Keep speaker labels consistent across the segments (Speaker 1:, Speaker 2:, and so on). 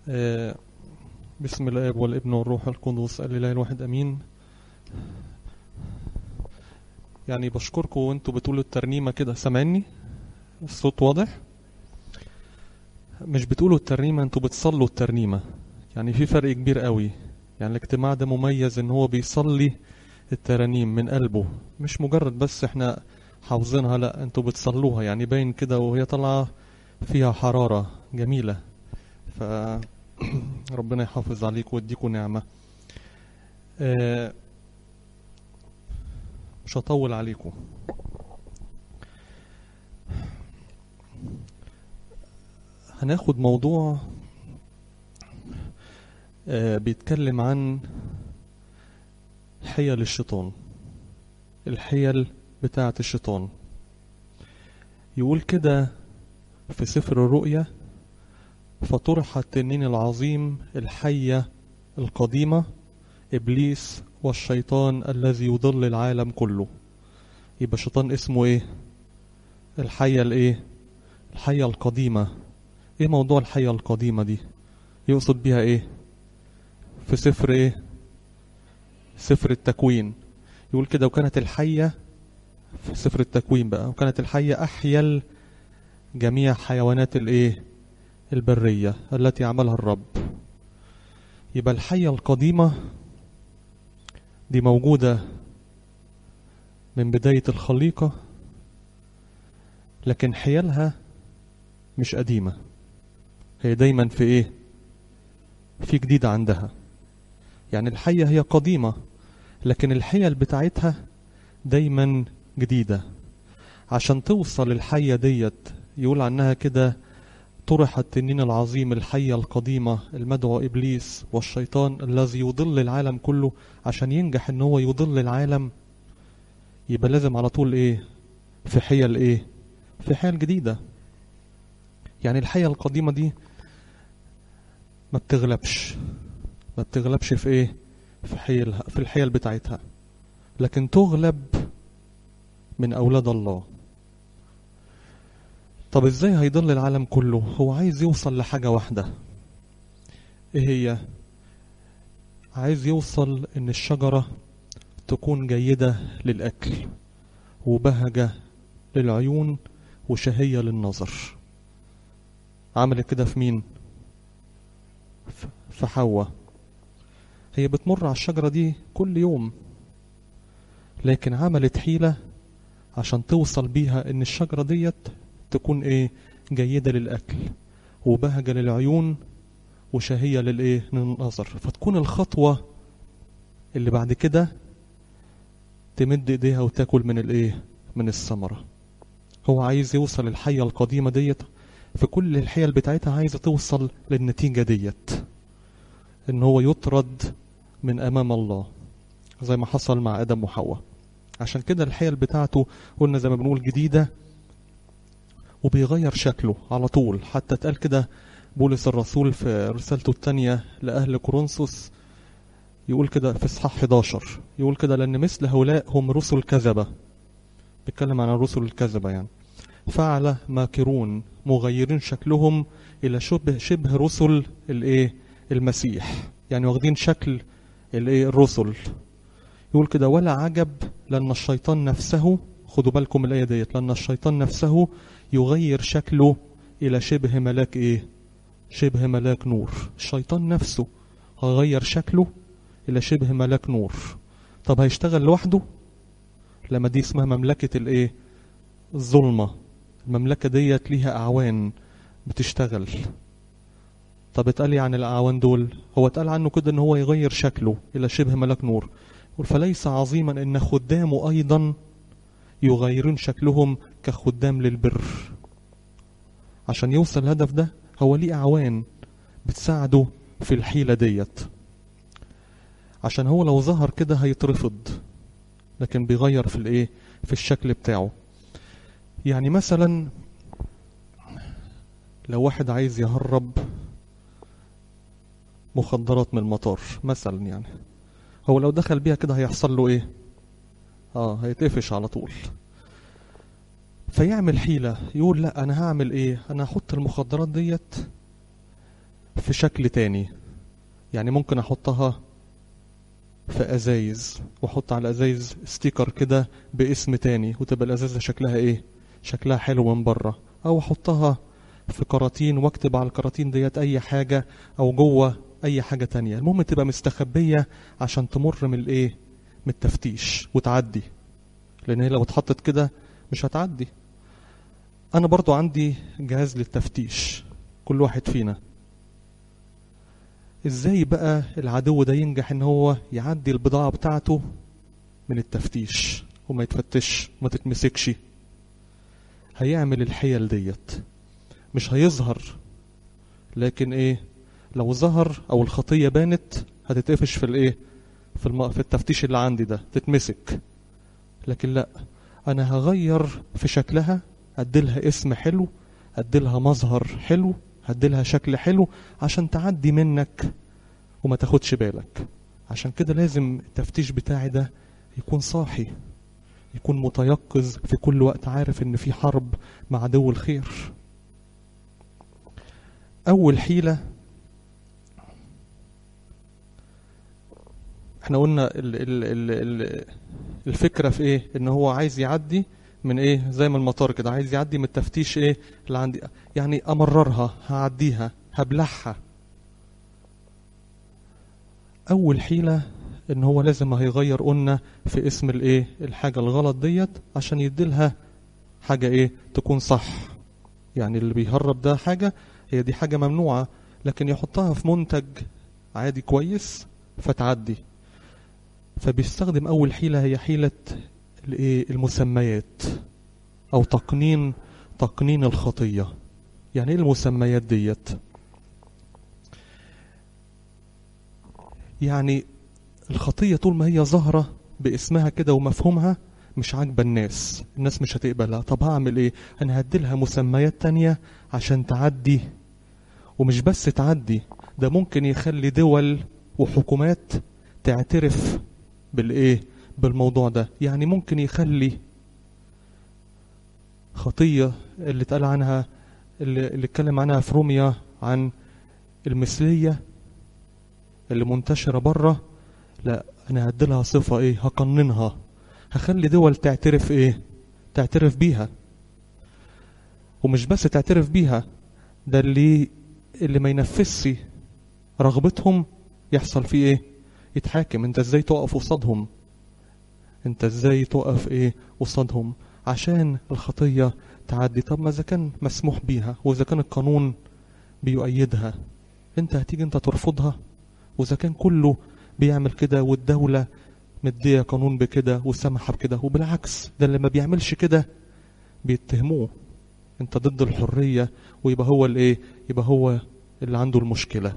Speaker 1: آه، بسم الاب والابن والروح القدس الاله الواحد امين يعني بشكركم وانتوا بتقولوا الترنيمه كده سامعني الصوت واضح مش بتقولوا الترنيمه انتوا بتصلوا الترنيمه يعني في فرق كبير قوي يعني الاجتماع ده مميز ان هو بيصلي الترانيم من قلبه مش مجرد بس احنا حافظينها لا انتوا بتصلوها يعني باين كده وهي طالعه فيها حراره جميله ف ربنا يحافظ عليكم ويديكم نعمه آه، مش هطول عليكم هناخد موضوع آه، بيتكلم عن حيل الشيطان الحيل بتاعة الشيطان يقول كده في سفر الرؤيا فطرح التنين العظيم الحية القديمة إبليس والشيطان الذي يضل العالم كله يبقى الشيطان اسمه ايه الحية الايه الحية القديمة ايه موضوع الحية القديمة دي يقصد بيها ايه في سفر ايه سفر التكوين يقول كده وكانت الحية في سفر التكوين بقى وكانت الحية أحيل جميع حيوانات الايه البرية التي عملها الرب يبقى الحية القديمة دي موجودة من بداية الخليقة لكن حيلها مش قديمة هي دايما في ايه في جديد عندها يعني الحية هي قديمة لكن الحيل بتاعتها دايما جديدة عشان توصل الحية ديت يقول عنها كده طرح التنين العظيم الحية القديمة المدعو إبليس والشيطان الذي يضل العالم كله عشان ينجح ان هو يضل العالم يبقى لازم على طول ايه في حيل ايه في حيل جديدة يعني الحية القديمة دي ما بتغلبش ما بتغلبش في ايه في حيلها في الحيل بتاعتها لكن تغلب من أولاد الله طب ازاي هيضل العالم كله هو عايز يوصل لحاجة واحدة ايه هي عايز يوصل ان الشجرة تكون جيدة للأكل وبهجة للعيون وشهية للنظر عمل كده في مين ف- في حواء هي بتمر على الشجرة دي كل يوم لكن عملت حيلة عشان توصل بيها ان الشجرة ديت تكون ايه جيدة للأكل وبهجة للعيون وشهية للايه للنظر فتكون الخطوة اللي بعد كده تمد ايديها وتاكل من الايه من الثمرة هو عايز يوصل الحية القديمة ديت في كل الحيل بتاعتها عايزة توصل للنتيجة ديت ان هو يطرد من امام الله زي ما حصل مع ادم وحواء عشان كده الحيل بتاعته قلنا زي ما بنقول جديدة وبيغير شكله على طول حتى اتقال كده بولس الرسول في رسالته الثانية لأهل كورنثوس يقول كده في اصحاح 11 يقول كده لأن مثل هؤلاء هم رسل كذبة بيتكلم عن الرسل الكذبة يعني فعل ماكرون مغيرين شكلهم إلى شبه شبه رسل الإيه المسيح يعني واخدين شكل الإيه الرسل يقول كده ولا عجب لأن الشيطان نفسه خدوا بالكم الآية ديت لأن الشيطان نفسه يغير شكله إلى شبه ملاك إيه شبه ملاك نور الشيطان نفسه هغير شكله إلى شبه ملاك نور طب هيشتغل لوحده لما دي اسمها مملكة الإيه الظلمة المملكة ديت ليها أعوان بتشتغل طب اتقال لي عن الأعوان دول هو اتقال عنه كده ان هو يغير شكله إلى شبه ملاك نور يقول فليس عظيما ان خدامه أيضا يغيرون شكلهم كخدام للبر عشان يوصل الهدف ده هو ليه أعوان بتساعده في الحيلة ديت عشان هو لو ظهر كده هيترفض لكن بيغير في الايه في الشكل بتاعه يعني مثلا لو واحد عايز يهرب مخدرات من المطار مثلا يعني هو لو دخل بيها كده هيحصل له ايه اه هيتقفش على طول فيعمل حيلة يقول لا انا هعمل ايه انا هحط المخدرات ديت في شكل تاني يعني ممكن احطها في ازايز واحط على ازايز ستيكر كده باسم تاني وتبقى الازازه شكلها ايه شكلها حلو من بره او احطها في كراتين واكتب على الكراتين ديت اي حاجه او جوه اي حاجه تانية المهم تبقى مستخبيه عشان تمر من الايه من التفتيش وتعدي لان هي لو اتحطت كده مش هتعدي انا برضو عندي جهاز للتفتيش كل واحد فينا ازاي بقى العدو ده ينجح ان هو يعدي البضاعة بتاعته من التفتيش وما يتفتش وما تتمسكش هيعمل الحيل ديت مش هيظهر لكن ايه لو ظهر او الخطية بانت هتتقفش في الايه في, الم... في التفتيش اللي عندي ده تتمسك لكن لا انا هغير في شكلها اديلها اسم حلو اديلها مظهر حلو هديلها شكل حلو عشان تعدي منك وما تاخدش بالك عشان كده لازم التفتيش بتاعي ده يكون صاحي يكون متيقظ في كل وقت عارف ان في حرب مع عدو الخير اول حيلة احنا قلنا ال ال ال ال الفكرة في ايه ان هو عايز يعدي من ايه زي ما المطار كده عايز يعدي من التفتيش ايه اللي عندي يعني امررها هعديها هبلعها اول حيلة ان هو لازم هيغير قلنا في اسم الايه الحاجة الغلط ديت عشان يديلها حاجة ايه تكون صح يعني اللي بيهرب ده حاجة هي دي حاجة ممنوعة لكن يحطها في منتج عادي كويس فتعدي فبيستخدم اول حيلة هي حيلة الايه المسميات او تقنين تقنين الخطيه يعني ايه المسميات ديت يعني الخطيه طول ما هي ظاهره باسمها كده ومفهومها مش عاجبه الناس الناس مش هتقبلها طب هعمل ايه انا هديلها مسميات تانية عشان تعدي ومش بس تعدي ده ممكن يخلي دول وحكومات تعترف بالايه بالموضوع ده يعني ممكن يخلي خطية اللي اتقال عنها اللي, اللي اتكلم عنها في روميا عن المثلية اللي منتشرة بره لا انا هديلها صفة ايه هقننها هخلي دول تعترف ايه تعترف بيها ومش بس تعترف بيها ده اللي اللي ما ينفذش رغبتهم يحصل فيه ايه يتحاكم انت ازاي تقف قصادهم انت ازاي تقف ايه قصادهم عشان الخطية تعدي طب ما اذا كان مسموح بيها واذا كان القانون بيؤيدها انت هتيجي انت ترفضها واذا كان كله بيعمل كده والدولة مدية قانون بكده وسامحة بكده وبالعكس ده اللي ما بيعملش كده بيتهموه انت ضد الحرية ويبقى هو الايه يبقى هو اللي عنده المشكلة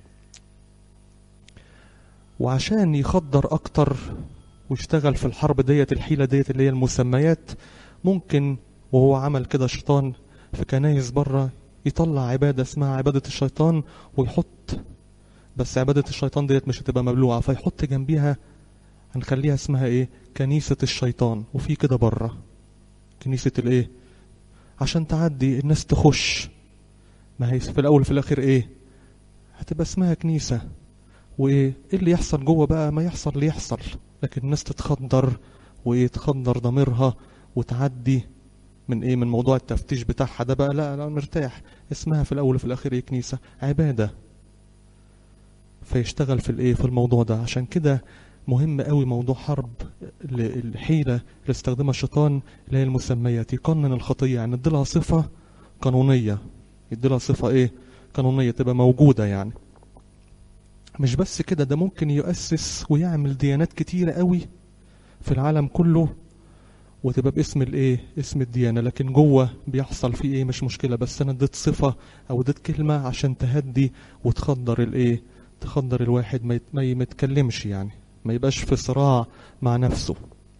Speaker 1: وعشان يخدر اكتر واشتغل في الحرب ديت الحيلة ديت اللي هي المسميات ممكن وهو عمل كده شيطان في كنايس بره يطلع عبادة اسمها عبادة الشيطان ويحط بس عبادة الشيطان ديت مش هتبقى مبلوعة فيحط جنبيها هنخليها اسمها ايه كنيسة الشيطان وفي كده بره كنيسة الايه عشان تعدي الناس تخش ما هي في الاول وفي الاخر ايه هتبقى اسمها كنيسة وايه ايه اللي يحصل جوه بقى ما يحصل اللي يحصل لكن الناس تتخدر وايه تخدر ضميرها وتعدي من ايه من موضوع التفتيش بتاعها ده بقى لا لا مرتاح اسمها في الاول وفي الاخر ايه كنيسة عبادة فيشتغل في الايه في الموضوع ده عشان كده مهم قوي موضوع حرب الحيلة اللي استخدمها الشيطان اللي هي المسميات يقنن الخطية يعني يديلها صفة قانونية يديلها صفة ايه قانونية تبقى موجودة يعني مش بس كده ده ممكن يؤسس ويعمل ديانات كتيرة قوي في العالم كله وتبقى باسم الايه اسم الديانة لكن جوه بيحصل فيه ايه مش مشكلة بس انا اديت صفة او اديت كلمة عشان تهدي وتخدر الايه تخدر الواحد ما, يت... ما يتكلمش يعني ما يبقاش في صراع مع نفسه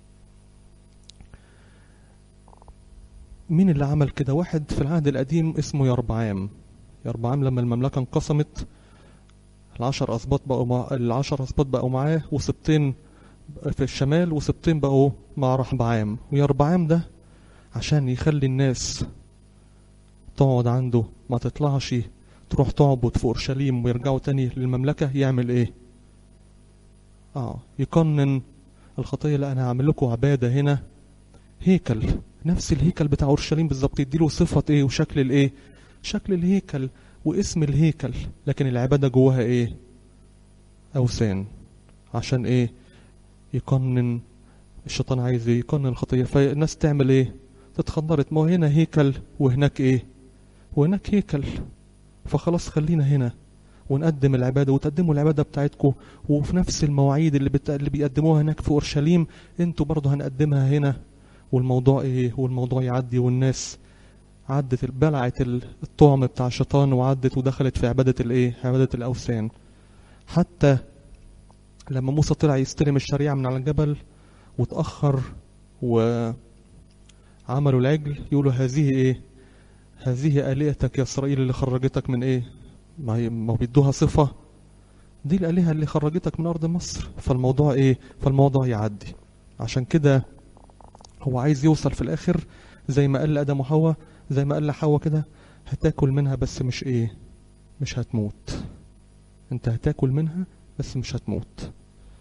Speaker 1: مين اللي عمل كده واحد في العهد القديم اسمه يربعام يربعام لما المملكة انقسمت العشر أسباط بقوا مع العشر أسباط بقوا معاه وسبتين في الشمال وسبتين بقوا مع رحبعام ويربعام ده عشان يخلي الناس تقعد عنده ما تطلعش تروح تعبد في اورشليم ويرجعوا تاني للمملكه يعمل ايه اه يقنن الخطيه لا انا هعمل لكم عباده هنا هيكل نفس الهيكل بتاع اورشليم بالظبط يديله صفه ايه وشكل الايه شكل الهيكل واسم الهيكل لكن العباده جواها ايه اوثان عشان ايه يقنن الشيطان عايز ايه يقنن الخطيه فالناس تعمل ايه تتخدرت ما هو هنا هيكل وهناك ايه وهناك هيكل فخلاص خلينا هنا ونقدم العبادة وتقدموا العبادة بتاعتكم وفي نفس المواعيد اللي, بت... اللي بيقدموها هناك في أورشليم انتوا برضه هنقدمها هنا والموضوع ايه والموضوع يعدي والناس عدت بلعت الطعم بتاع الشيطان وعدت ودخلت في عبادة الايه عبادة الأوثان حتى لما موسى طلع يستلم الشريعة من على الجبل وتأخر وعملوا العجل يقولوا هذه ايه هذه آلهتك يا إسرائيل اللي خرجتك من ايه ما هي ما بيدوها صفة دي الآلهة اللي خرجتك من أرض مصر فالموضوع ايه فالموضوع يعدي عشان كده هو عايز يوصل في الآخر زي ما قال لآدم وحواء زي ما قال لحواء كده هتاكل منها بس مش ايه مش هتموت انت هتاكل منها بس مش هتموت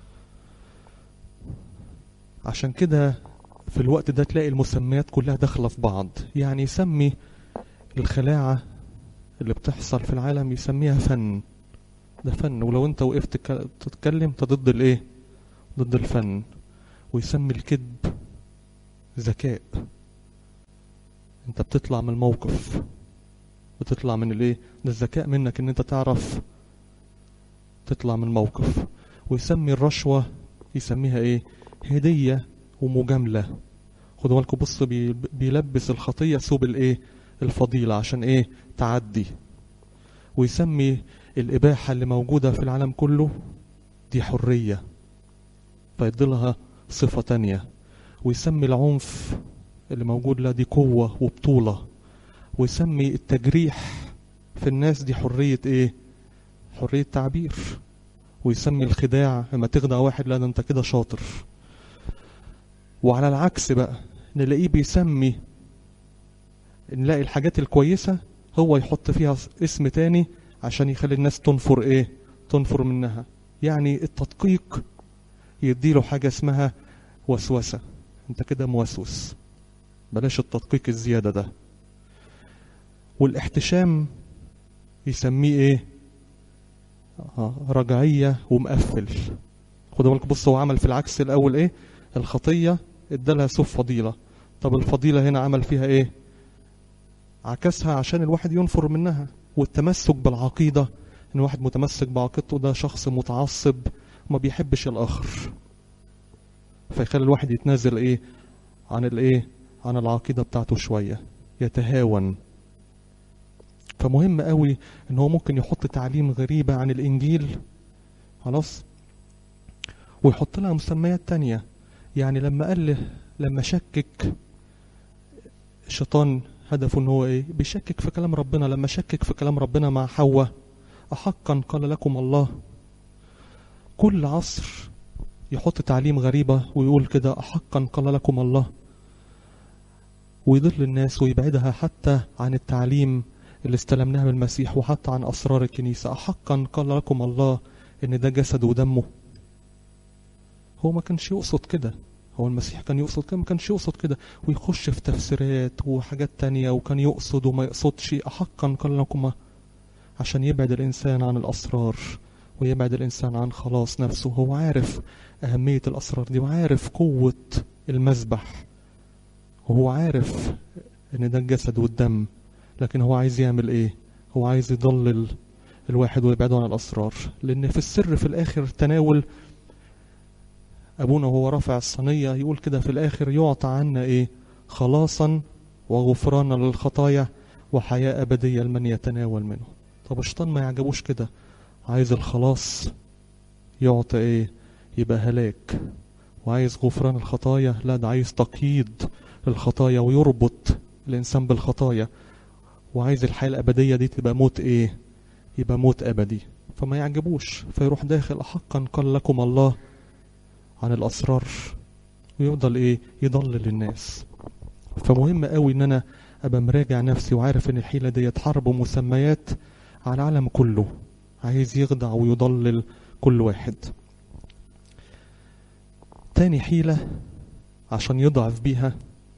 Speaker 1: عشان كده في الوقت ده تلاقي المسميات كلها داخله في بعض يعني يسمي الخلاعة اللي بتحصل في العالم يسميها فن ده فن ولو انت وقفت تتكلم انت ضد الايه ضد الفن ويسمي الكذب ذكاء انت بتطلع من الموقف بتطلع من الايه ده الذكاء منك ان انت تعرف تطلع من الموقف ويسمي الرشوة يسميها ايه هدية ومجاملة خدوا بالكم بص بيلبس الخطية ثوب الايه الفضيلة عشان ايه تعدي ويسمي الإباحة اللي موجودة في العالم كله دي حرية فيديلها صفة تانية ويسمي العنف اللي موجود لا دي قوة وبطولة ويسمي التجريح في الناس دي حرية ايه حرية تعبير ويسمي الخداع لما تخدع واحد لا ده انت كده شاطر وعلى العكس بقى نلاقيه بيسمي نلاقي الحاجات الكويسة هو يحط فيها اسم تاني عشان يخلي الناس تنفر ايه تنفر منها يعني التدقيق يديله حاجة اسمها وسوسة انت كده موسوس بلاش التدقيق الزيادة ده والاحتشام يسميه ايه آه رجعية ومقفل خدوا بالكم بص هو عمل في العكس الاول ايه الخطية ادالها سوف فضيلة طب الفضيلة هنا عمل فيها ايه عكسها عشان الواحد ينفر منها والتمسك بالعقيدة ان واحد متمسك بعقيدته ده شخص متعصب وما بيحبش الاخر فيخلي الواحد يتنازل ايه عن الايه عن العقيدة بتاعته شوية يتهاون فمهم قوي ان هو ممكن يحط تعليم غريبة عن الانجيل خلاص ويحط لها مسميات تانية يعني لما قال له لما شكك الشيطان هدفه ان هو ايه بيشكك في كلام ربنا لما شكك في كلام ربنا مع حواء احقا قال لكم الله كل عصر يحط تعليم غريبة ويقول كده احقا قال لكم الله ويضل الناس ويبعدها حتى عن التعليم اللي استلمناه من المسيح وحتى عن اسرار الكنيسة احقا قال لكم الله ان ده جسد ودمه هو ما كانش يقصد كده هو المسيح كان يقصد كده ما كانش يقصد كده ويخش في تفسيرات وحاجات تانية وكان يقصد وما يقصدش أحقا قال لكم عشان يبعد الإنسان عن الأسرار ويبعد الإنسان عن خلاص نفسه هو عارف أهمية الأسرار دي وعارف قوة المذبح وهو عارف إن ده الجسد والدم لكن هو عايز يعمل إيه هو عايز يضلل الواحد ويبعده عن الأسرار لأن في السر في الآخر تناول أبونا وهو رافع الصينية يقول كده في الآخر يعطى عنا إيه خلاصا وغفرانا للخطايا وحياة أبدية لمن يتناول منه طب الشيطان ما يعجبوش كده عايز الخلاص يعطى إيه يبقى هلاك وعايز غفران الخطايا لا ده عايز تقييد الخطايا ويربط الإنسان بالخطايا وعايز الحياة الأبدية دي تبقى موت إيه يبقى موت أبدي فما يعجبوش فيروح داخل أحقا قال لكم الله عن الأسرار ويفضل إيه يضلل الناس فمهم قوي إن أنا أبقى مراجع نفسي وعارف إن الحيلة ديت حرب ومسميات على العالم كله عايز يخدع ويضلل كل واحد تاني حيلة عشان يضعف بيها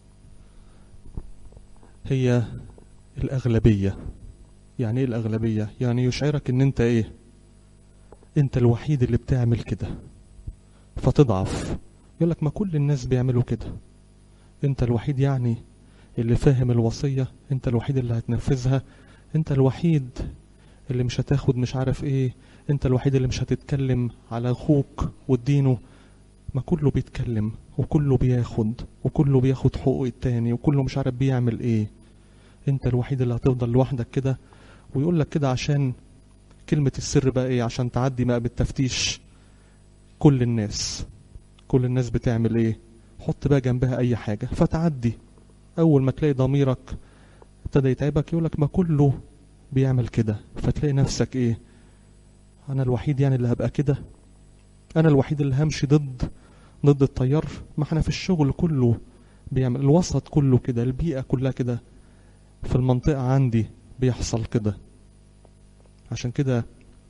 Speaker 1: هي الأغلبية يعني ايه الأغلبية يعني يشعرك ان انت ايه انت الوحيد اللي بتعمل كده فتضعف يقولك ما كل الناس بيعملوا كده انت الوحيد يعني اللي فاهم الوصية انت الوحيد اللي هتنفذها انت الوحيد اللي مش هتاخد مش عارف ايه انت الوحيد اللي مش هتتكلم على اخوك وتدينه ما كله بيتكلم وكله بياخد وكله بياخد حقوق التاني وكله مش عارف بيعمل ايه انت الوحيد اللي هتفضل لوحدك كده ويقول لك كده عشان كلمة السر بقى ايه عشان تعدي بقى بالتفتيش كل الناس كل الناس بتعمل ايه حط بقى جنبها اي حاجة فتعدي اول ما تلاقي ضميرك ابتدى يتعبك يقولك ما كله بيعمل كده فتلاقي نفسك ايه انا الوحيد يعني اللي هبقى كده انا الوحيد اللي همشي ضد ضد التيار ما احنا في الشغل كله بيعمل الوسط كله كده البيئة كلها كده في المنطقة عندي بيحصل كده عشان كده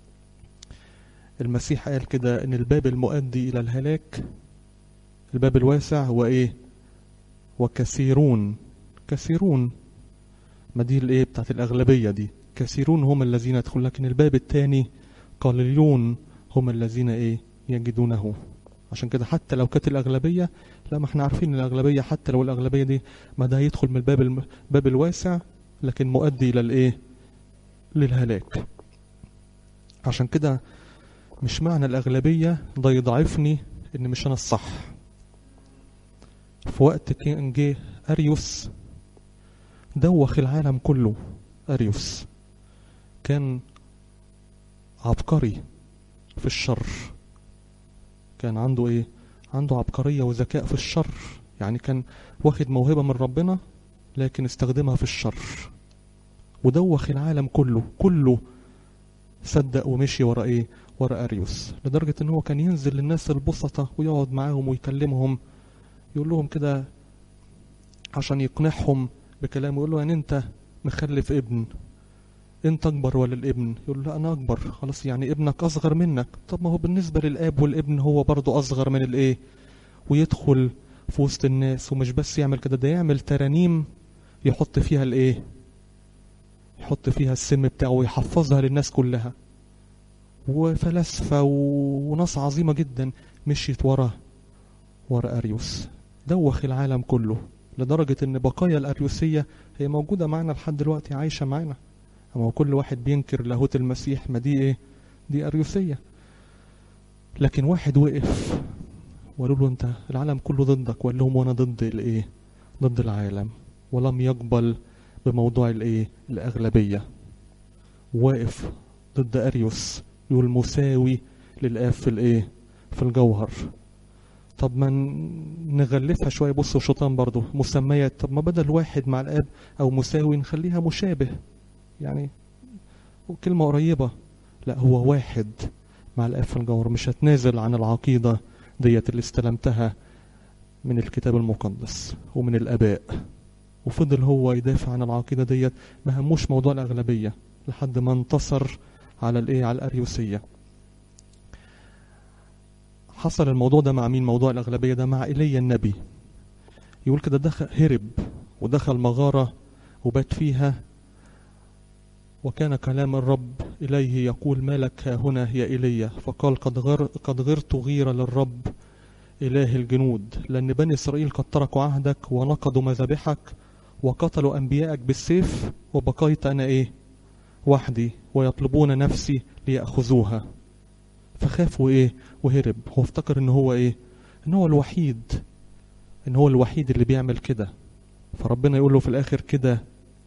Speaker 1: المسيح قال كده ان الباب المؤدي الى الهلاك الباب الواسع هو ايه وكثيرون كثيرون ما دي الايه بتاعت الاغلبيه دي كثيرون هم الذين يدخلون لكن الباب الثاني قليلون هم الذين ايه يجدونه عشان كده حتى لو كانت الاغلبيه لا ما احنا عارفين الاغلبيه حتى لو الاغلبيه دي ما ده هيدخل من الباب الباب الواسع لكن مؤدي الى الايه للهلاك عشان كده مش معنى الأغلبية ده يضعفني إن مش أنا الصح في وقت كان جه أريوس دوخ العالم كله أريوس كان عبقري في الشر كان عنده إيه عنده عبقرية وذكاء في الشر يعني كان واخد موهبة من ربنا لكن استخدمها في الشر ودوخ العالم كله كله صدق ومشي ورا ايه ورا اريوس لدرجة ان هو كان ينزل للناس البسطة ويقعد معاهم ويكلمهم يقول لهم كده عشان يقنعهم بكلامه يقول له يعني انت مخلف ابن انت اكبر ولا الابن يقول له لا انا اكبر خلاص يعني ابنك اصغر منك طب ما هو بالنسبة للاب والابن هو برضو اصغر من الايه ويدخل في وسط الناس ومش بس يعمل كده ده يعمل ترانيم يحط فيها الايه يحط فيها السم بتاعه ويحفظها للناس كلها وفلاسفة وناس عظيمة جدا مشيت ورا ورا أريوس دوخ العالم كله لدرجة ان بقايا الأريوسية هي موجودة معنا لحد دلوقتي عايشة معنا اما كل واحد بينكر لاهوت المسيح ما دي ايه دي أريوسية لكن واحد وقف وقالوا له انت العالم كله ضدك وقال لهم وانا ضد الايه ضد العالم ولم يقبل بموضوع الايه الاغلبيه واقف ضد اريوس يقول مساوي للاب في الايه في الجوهر طب ما نغلفها شويه بصوا شيطان برضو مسميات طب ما بدل واحد مع الاب او مساوي نخليها مشابه يعني كلمه قريبه لا هو واحد مع الاب في الجوهر مش هتنازل عن العقيده ديت اللي استلمتها من الكتاب المقدس ومن الاباء وفضل هو يدافع عن العقيدة ديت ما هموش موضوع الأغلبية لحد ما انتصر على الايه على الأريوسية حصل الموضوع ده مع مين موضوع الأغلبية ده مع إيليا النبي يقول كده دخل هرب ودخل مغارة وبات فيها وكان كلام الرب إليه يقول ما لك ها هنا يا إيليا فقال قد, غر قد غرت غيرة للرب إله الجنود لأن بني إسرائيل قد تركوا عهدك ونقضوا مذابحك وقتلوا أنبيائك بالسيف وبقيت أنا إيه وحدي ويطلبون نفسي ليأخذوها فخاف وإيه وهرب هو افتكر إن هو إيه إن هو الوحيد إن هو الوحيد اللي بيعمل كده فربنا يقول له في الآخر كده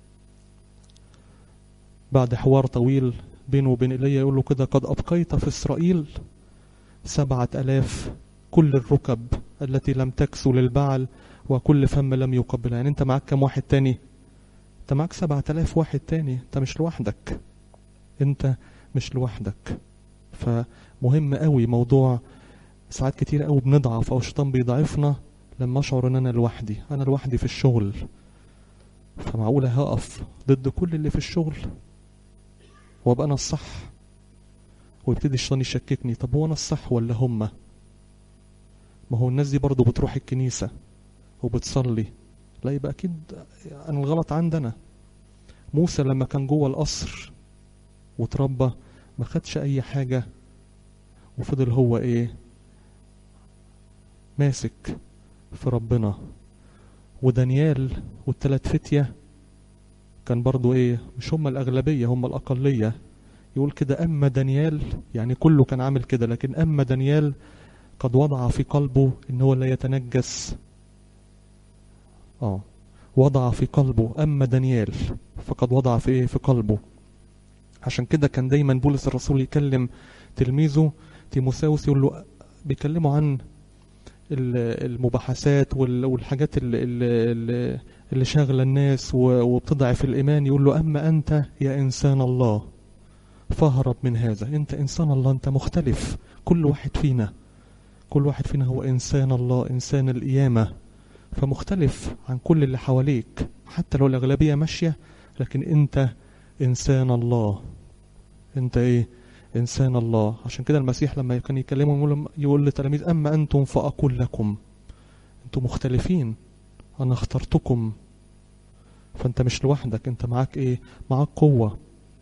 Speaker 1: بعد حوار طويل بينه وبين إيليا يقول له كده قد أبقيت في إسرائيل سبعة ألاف كل الركب التي لم تكسو للبعل وكل فم لم يقبلها يعني انت معاك كم واحد تاني انت معاك سبعة الاف واحد تاني انت مش لوحدك انت مش لوحدك فمهم قوي موضوع ساعات كتير قوي بنضعف او الشيطان بيضعفنا لما اشعر ان انا لوحدي انا لوحدي في الشغل فمعقولة هقف ضد كل اللي في الشغل وابقى انا الصح ويبتدي الشيطان يشككني طب هو انا الصح ولا هما ما هو الناس دي برضو بتروح الكنيسة وبتصلي لا يبقى اكيد انا الغلط عندنا موسى لما كان جوه القصر وتربى ما خدش اي حاجة وفضل هو ايه ماسك في ربنا ودانيال والتلات فتية كان برضو ايه مش هم الاغلبية هم الاقلية يقول كده اما دانيال يعني كله كان عامل كده لكن اما دانيال قد وضع في قلبه ان هو لا يتنجس اه وضع في قلبه اما دانيال فقد وضع في ايه في قلبه عشان كده كان دايما بولس الرسول يكلم تلميذه تيموساوس يقول له بيكلمه عن المباحثات والحاجات اللي, اللي, اللي شاغله الناس وبتضعف الايمان يقول له اما انت يا انسان الله فاهرب من هذا انت انسان الله انت مختلف كل واحد فينا كل واحد فينا هو انسان الله انسان القيامه فمختلف عن كل اللي حواليك حتى لو الاغلبيه ماشيه لكن انت انسان الله انت ايه انسان الله عشان كده المسيح لما كان يكلمهم يقول, يقول لتلاميذ اما انتم فاقول لكم انتم مختلفين انا اخترتكم فانت مش لوحدك انت معاك ايه معاك قوه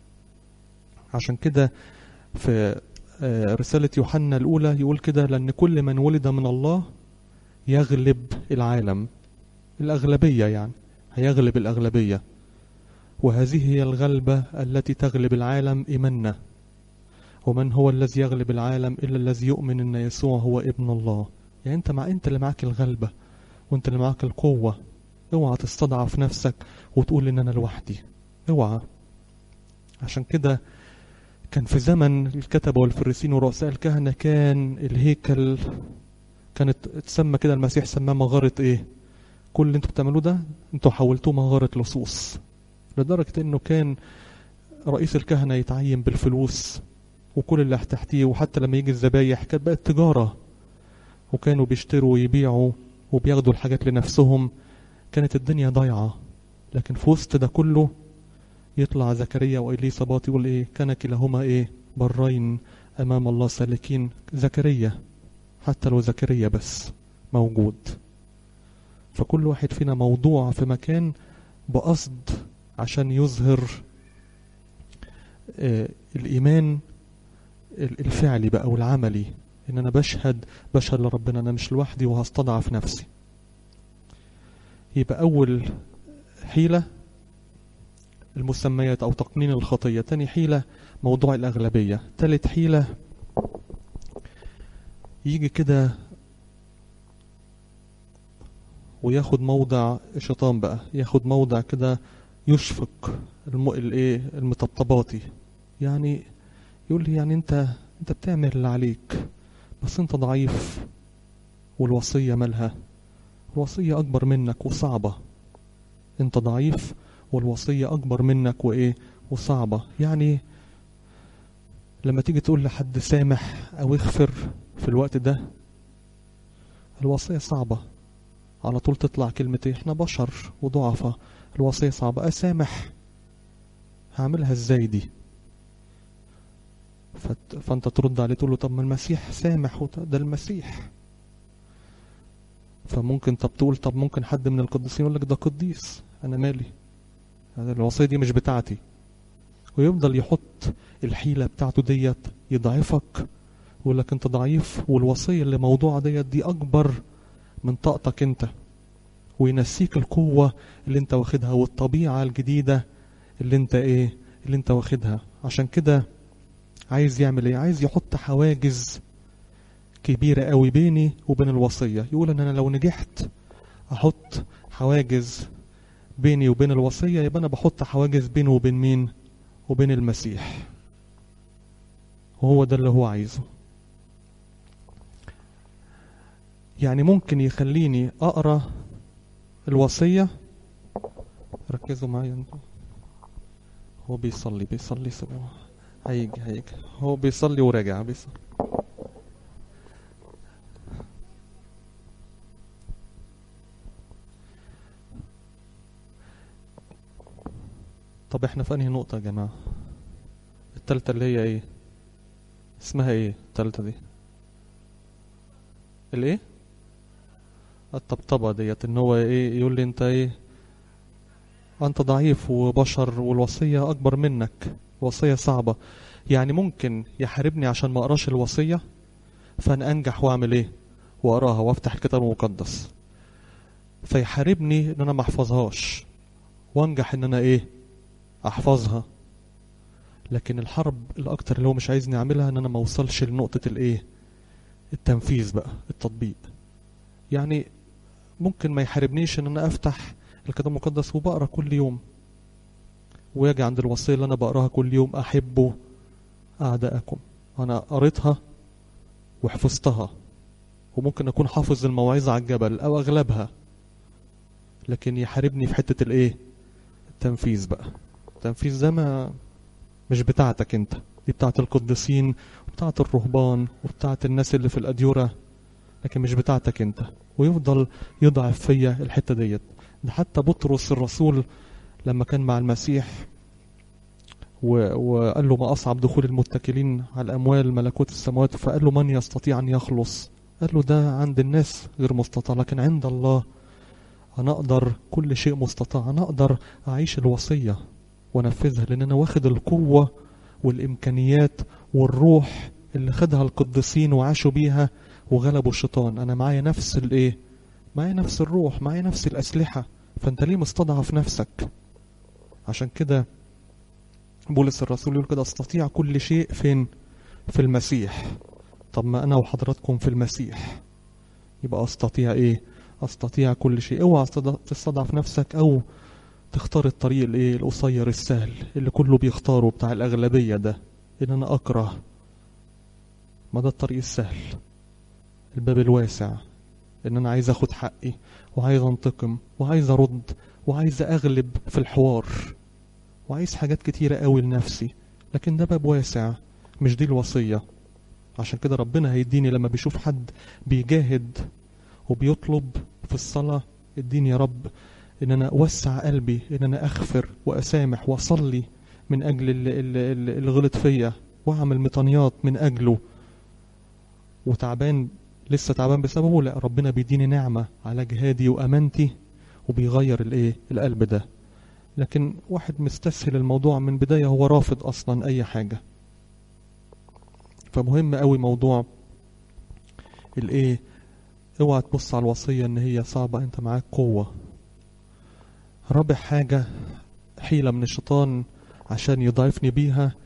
Speaker 1: عشان كده في رسالة يوحنا الأولى يقول كده لأن كل من ولد من الله يغلب العالم الأغلبية يعني هيغلب الأغلبية وهذه هي الغلبة التي تغلب العالم إيماننا ومن هو الذي يغلب العالم إلا الذي يؤمن أن يسوع هو ابن الله يعني أنت مع أنت اللي معاك الغلبة وأنت اللي معاك القوة اوعى تستضعف نفسك وتقول إن أنا لوحدي اوعى عشان كده كان في زمن الكتبة والفريسين ورؤساء الكهنة كان الهيكل كانت تسمى كده المسيح سماه مغارة ايه كل اللي انتوا بتعملوه ده انتوا حولتوه مغارة لصوص لدرجة انه كان رئيس الكهنة يتعين بالفلوس وكل اللي تحتيه وحتى لما يجي الذبايح كانت بقت تجارة وكانوا بيشتروا ويبيعوا وبياخدوا الحاجات لنفسهم كانت الدنيا ضايعة لكن في وسط ده كله يطلع زكريا وإليصابات يقول إيه كان كلاهما إيه برين أمام الله سالكين زكريا حتى لو زكريا بس موجود فكل واحد فينا موضوع في مكان بقصد عشان يظهر آه الإيمان الفعلي بقى والعملي إن أنا بشهد بشهد لربنا أنا مش لوحدي وهستضعف نفسي يبقى أول حيلة المسميات أو تقنين الخطية تاني حيلة موضوع الأغلبية تالت حيلة يجي كده وياخد موضع الشيطان بقى ياخد موضع كده يشفق الم... الايه المطبطباتي يعني يقول لي يعني انت انت بتعمل اللي عليك بس انت ضعيف والوصية مالها الوصية أكبر منك وصعبة انت ضعيف والوصية أكبر منك وإيه وصعبة يعني لما تيجي تقول لحد سامح أو اغفر في الوقت ده الوصية صعبة على طول تطلع كلمة ايه احنا بشر وضعفة الوصية صعبة أسامح هعملها ازاي دي فت... فانت ترد عليه تقول له طب ما المسيح سامح وت... ده المسيح فممكن طب تقول طب ممكن حد من القديسين يقول لك ده قديس انا مالي هذا الوصية دي مش بتاعتي ويفضل يحط الحيلة بتاعته ديت يضعفك يقول لك انت ضعيف والوصية اللي موضوعة ديت دي اكبر من طاقتك انت وينسيك القوة اللي انت واخدها والطبيعة الجديدة اللي انت ايه اللي انت واخدها عشان كده عايز يعمل ايه عايز يحط حواجز كبيرة قوي بيني وبين الوصية يقول ان انا لو نجحت احط حواجز بيني وبين الوصية يبقى انا بحط حواجز بيني وبين مين وبين المسيح وهو ده اللي هو عايزه يعني ممكن يخليني اقرا الوصيه ركزوا معايا انتوا هو بيصلي بيصلي سبوع هيجي هيجي هو بيصلي وراجع بيصلي طب احنا في انهي نقطة يا جماعة التالتة اللي هي ايه اسمها ايه التالتة دي الايه الطبطبة ديت ان هو ايه يقول لي انت ايه انت ضعيف وبشر والوصية اكبر منك وصية صعبة يعني ممكن يحاربني عشان ما اقراش الوصية فانا انجح واعمل ايه واقراها وافتح الكتاب المقدس فيحاربني ان انا ما احفظهاش وانجح ان انا ايه احفظها لكن الحرب الاكتر اللي هو مش عايزني اعملها ان انا ما اوصلش لنقطة الايه التنفيذ بقى التطبيق يعني ممكن ما يحاربنيش ان انا افتح الكتاب المقدس وبقرا كل يوم ويجي عند الوصية اللي انا بقراها كل يوم احبوا اعداءكم انا قريتها وحفظتها وممكن اكون حافظ الموعظة على الجبل او اغلبها لكن يحاربني في حتة الايه التنفيذ بقى التنفيذ ده ما مش بتاعتك انت دي بتاعت القديسين وبتاعت الرهبان وبتاعت الناس اللي في الأديرة لكن مش بتاعتك انت ويفضل يضعف فيا الحتة ديت ده حتى بطرس الرسول لما كان مع المسيح و... وقال له ما أصعب دخول المتكلين على أموال ملكوت السماوات فقال له من يستطيع أن يخلص قال له ده عند الناس غير مستطاع لكن عند الله أنا أقدر كل شيء مستطاع أنا أقدر أعيش الوصية وأنفذها لأن أنا واخد القوة والإمكانيات والروح اللي خدها القديسين وعاشوا بيها وغلبوا الشيطان أنا معايا نفس الإيه معايا نفس الروح معايا نفس الأسلحة فأنت ليه مستضعف نفسك عشان كده بولس الرسول يقول كده استطيع كل شيء فين في المسيح طب ما أنا وحضراتكم في المسيح يبقى أستطيع إيه أستطيع كل شيء اوعى تستضعف نفسك أو تختار الطريق الايه القصير السهل اللي كله بيختاره بتاع الأغلبية ده إن أنا أكره ما ده الطريق السهل الباب الواسع إن أنا عايز أخد حقي وعايز أنتقم وعايز أرد وعايز أغلب في الحوار وعايز حاجات كتيرة قوي لنفسي لكن ده باب واسع مش دي الوصية عشان كده ربنا هيديني لما بيشوف حد بيجاهد وبيطلب في الصلاة اديني يا رب ان انا اوسع قلبي ان انا اغفر واسامح واصلي من اجل اللي, اللي, اللي غلط فيا واعمل مطانيات من اجله وتعبان لسه تعبان بسببه لا ربنا بيديني نعمة على جهادي وامانتي وبيغير الايه القلب ده لكن واحد مستسهل الموضوع من بداية هو رافض اصلا اي حاجة فمهم قوي موضوع الايه اوعى تبص على الوصية ان هي صعبة انت معاك قوة رابع حاجة حيلة من الشيطان عشان يضعفني بيها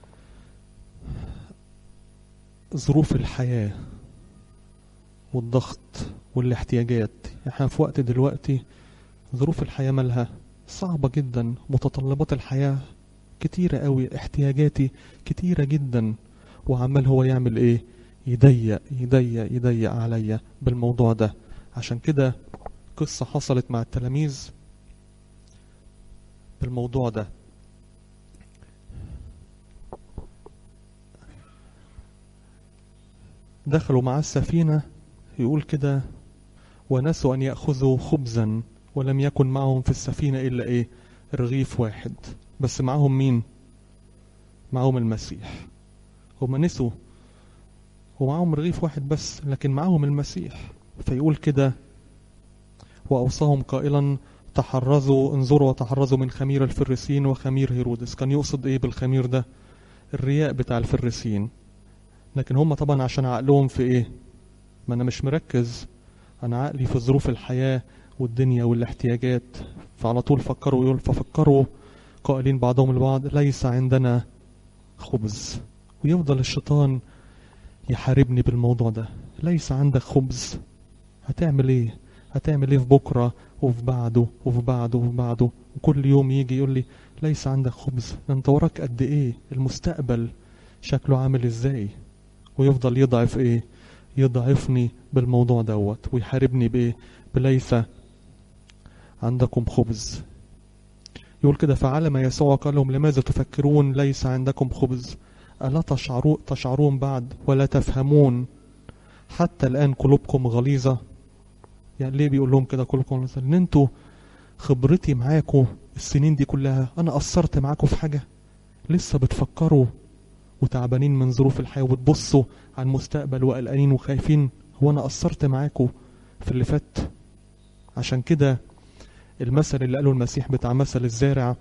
Speaker 1: ظروف الحياة والضغط والاحتياجات احنا في وقت دلوقتي ظروف الحياة مالها صعبة جدا متطلبات الحياة كتيرة قوي احتياجاتي كتيرة جدا وعمال هو يعمل ايه يضيق يضيق يضيق عليا بالموضوع ده عشان كده قصة حصلت مع التلاميذ بالموضوع ده دخلوا مع السفينة يقول كده ونسوا أن يأخذوا خبزا ولم يكن معهم في السفينة إلا إيه رغيف واحد بس معهم مين معهم المسيح هما نسوا ومعهم رغيف واحد بس لكن معهم المسيح فيقول كده وأوصاهم قائلا تحرزوا انظروا وتحرزوا من خمير الفريسين وخمير هيرودس كان يقصد ايه بالخمير ده الرياء بتاع الفريسين لكن هم طبعا عشان عقلهم في ايه ما انا مش مركز انا عقلي في ظروف الحياة والدنيا والاحتياجات فعلى طول فكروا يقول ففكروا قائلين بعضهم البعض ليس عندنا خبز ويفضل الشيطان يحاربني بالموضوع ده ليس عندك خبز هتعمل ايه هتعمل ايه في بكرة وفي بعده وفي بعده وفي بعده وكل يوم يجي يقول لي ليس عندك خبز انت وراك قد ايه المستقبل شكله عامل ازاي ويفضل يضعف ايه يضعفني بالموضوع دوت ويحاربني بايه بليس عندكم خبز يقول كده فعلم يسوع قال لهم لماذا تفكرون ليس عندكم خبز ألا تشعرون, تشعرون بعد ولا تفهمون حتى الآن قلوبكم غليظة يعني ليه بيقول لهم كده قلوبكم غليظة لأن انتوا خبرتي معاكم السنين دي كلها أنا قصرت معاكم في حاجة لسه بتفكروا وتعبانين من ظروف الحياة وبتبصوا على المستقبل وقلقانين وخايفين هو أنا قصرت معاكم في اللي فات عشان كده المثل اللي قاله المسيح بتاع مثل الزارع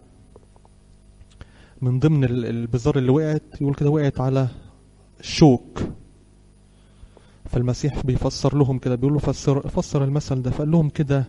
Speaker 1: من ضمن البذار اللي وقعت يقول كده وقعت على الشوك فالمسيح بيفسر لهم كده بيقول له فسر, فسر المثل ده فقال لهم كده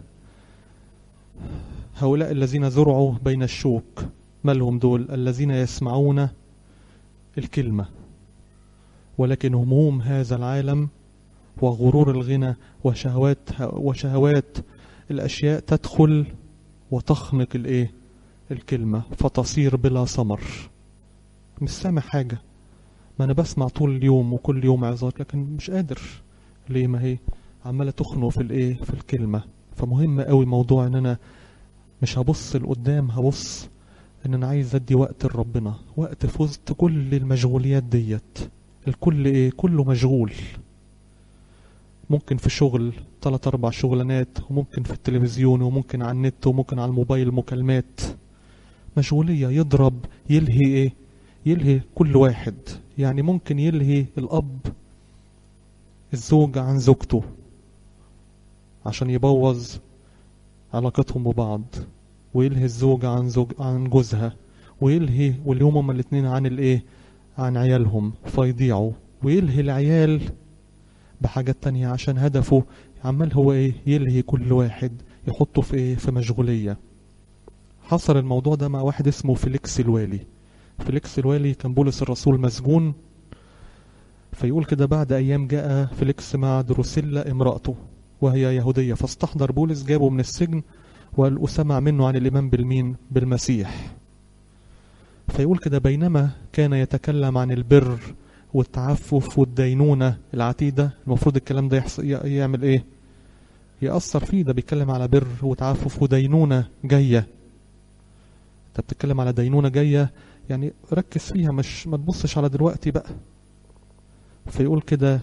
Speaker 1: هؤلاء الذين زرعوا بين الشوك ما لهم دول الذين يسمعون الكلمة ولكن هموم هذا العالم وغرور الغنى وشهوات وشهوات الأشياء تدخل وتخنق الإيه الكلمة فتصير بلا ثمر مش سامع حاجة ما أنا بسمع طول اليوم وكل يوم عظات لكن مش قادر ليه ما هي عمالة تخنق في الإيه في الكلمة فمهم قوي موضوع إن أنا مش هبص لقدام هبص إن أنا عايز أدي وقت لربنا وقت في وسط كل المشغوليات ديت الكل إيه كله مشغول ممكن في شغل ثلاث أربع شغلانات وممكن في التلفزيون وممكن على النت وممكن على الموبايل مكالمات مشغولية يضرب يلهي ايه يلهي كل واحد يعني ممكن يلهي الأب الزوج عن زوجته عشان يبوظ علاقتهم ببعض ويلهي الزوجة عن زوج عن جوزها ويلهي واليوم هما الاتنين عن الايه عن عيالهم فيضيعوا ويلهي العيال بحاجات تانية عشان هدفه عمال هو ايه يلهي كل واحد يحطه في ايه في مشغولية حصل الموضوع ده مع واحد اسمه فيليكس الوالي فيليكس الوالي كان بولس الرسول مسجون فيقول كده بعد ايام جاء فيليكس مع دروسيلا امرأته وهي يهودية فاستحضر بولس جابه من السجن وقال وسمع منه عن الإيمان بالمين بالمسيح فيقول كده بينما كان يتكلم عن البر والتعفف والدينونة العتيدة المفروض الكلام ده يحصل يعمل ايه يأثر فيه ده بيتكلم على بر وتعفف ودينونة جاية انت بتتكلم على دينونة جاية يعني ركز فيها مش ما تبصش على دلوقتي بقى فيقول كده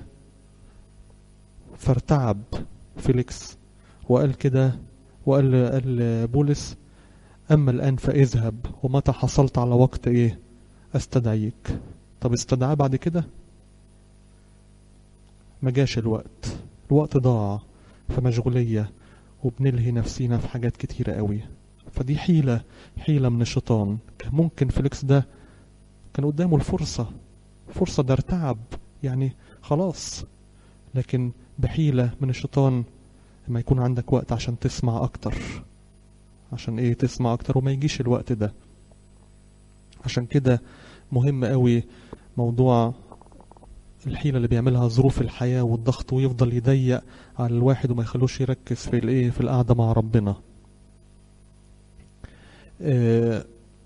Speaker 1: فارتعب فيليكس وقال كده وقال قال بولس أما الآن فاذهب ومتى حصلت على وقت إيه أستدعيك طب استدعاه بعد كده ما جاش الوقت الوقت ضاع في مشغولية وبنلهي نفسينا في حاجات كتيرة قوي فدي حيلة حيلة من الشيطان كان ممكن فيليكس ده كان قدامه الفرصة فرصة ده ارتعب يعني خلاص لكن بحيلة من الشيطان لما يكون عندك وقت عشان تسمع أكتر عشان ايه تسمع أكتر وما يجيش الوقت ده عشان كده مهم قوي موضوع الحيلة اللي بيعملها ظروف الحياة والضغط ويفضل يضيق على الواحد وما يخلوش يركز في الايه في القعدة مع ربنا آه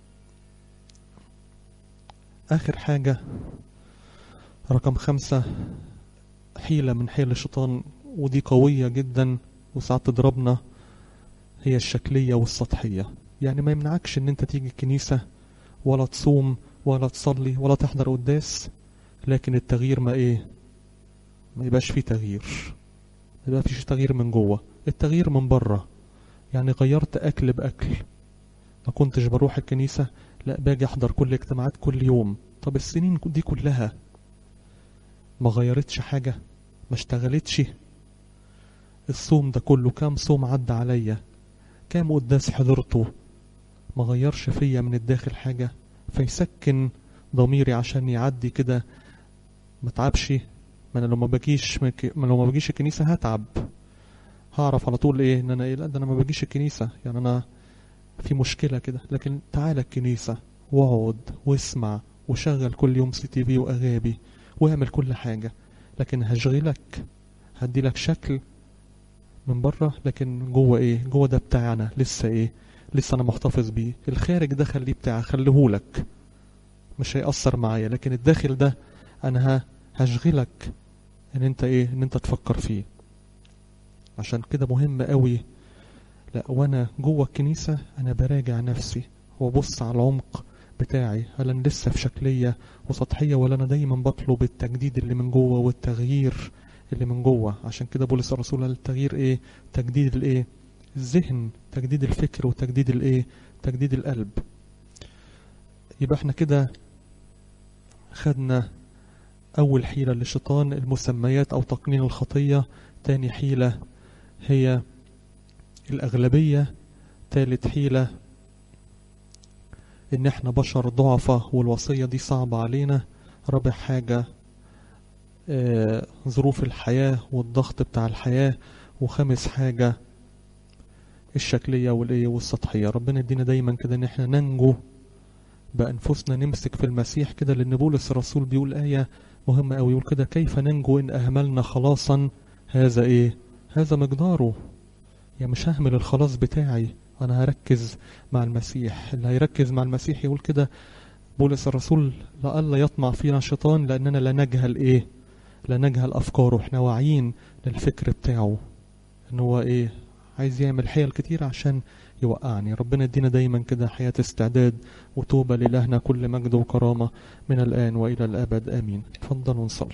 Speaker 1: آخر حاجة رقم خمسة حيلة من حيل الشيطان ودي قوية جدا وساعات تضربنا هي الشكلية والسطحية يعني ما يمنعكش ان انت تيجي الكنيسة ولا تصوم ولا تصلي ولا تحضر قداس لكن التغيير ما ايه ما يبقاش فيه تغيير ما يبقى فيش تغيير من جوه التغيير من بره يعني غيرت اكل باكل ما كنتش بروح الكنيسة لا باجي احضر كل اجتماعات كل يوم طب السنين دي كلها ما غيرتش حاجة ما اشتغلتش الصوم ده كله كام صوم عدى عليا كام قداس حضرته ما غيرش فيا من الداخل حاجة فيسكن ضميري عشان يعدي كده ما تعبش ما انا لو ما باجيش ما لو ما باجيش الكنيسة هتعب هعرف على طول ايه ان انا ايه لا ده انا ما باجيش الكنيسة يعني انا في مشكلة كده لكن تعالى الكنيسة واقعد واسمع وشغل كل يوم سي تي في واغابي واعمل كل حاجة لكن هشغلك هدي لك شكل من بره لكن جوه ايه جوه ده بتاعنا لسه ايه لسه انا محتفظ بيه الخارج ده خليه بتاعي خليهولك مش هيأثر معايا لكن الداخل ده انا هشغلك ان انت ايه ان انت تفكر فيه عشان كده مهم قوي لا وانا جوه الكنيسة انا براجع نفسي وابص على العمق بتاعي هل انا لسه في شكلية وسطحية ولا انا دايما بطلب التجديد اللي من جوه والتغيير اللي من جوه عشان كده بولس الرسول قال التغيير ايه تجديد الايه الذهن تجديد الفكر وتجديد الايه تجديد القلب يبقى احنا كده خدنا أول حيلة للشيطان المسميات أو تقنين الخطية تاني حيلة هي الأغلبية تالت حيلة إن إحنا بشر ضعفة والوصية دي صعبة علينا رابع حاجة آه ظروف الحياة والضغط بتاع الحياة وخامس حاجة الشكلية والإيه والسطحية ربنا يدينا دايما كده إن إحنا ننجو بأنفسنا نمسك في المسيح كده لأن بولس الرسول بيقول آية مهمة أوي يقول كده كيف ننجو إن أهملنا خلاصا هذا إيه هذا مقداره يعني مش ههمل الخلاص بتاعي أنا هركز مع المسيح اللي هيركز مع المسيح يقول كده بولس الرسول لألا يطمع فينا شيطان لأننا لا نجهل إيه لا نجهل أفكاره إحنا واعيين للفكر بتاعه إن هو إيه عايز يعمل حيل كتير عشان يوقعني ربنا يدينا دايما كده حياة استعداد وتوبة لإلهنا كل مجد وكرامة من الآن وإلى الأبد آمين تفضل ونصلي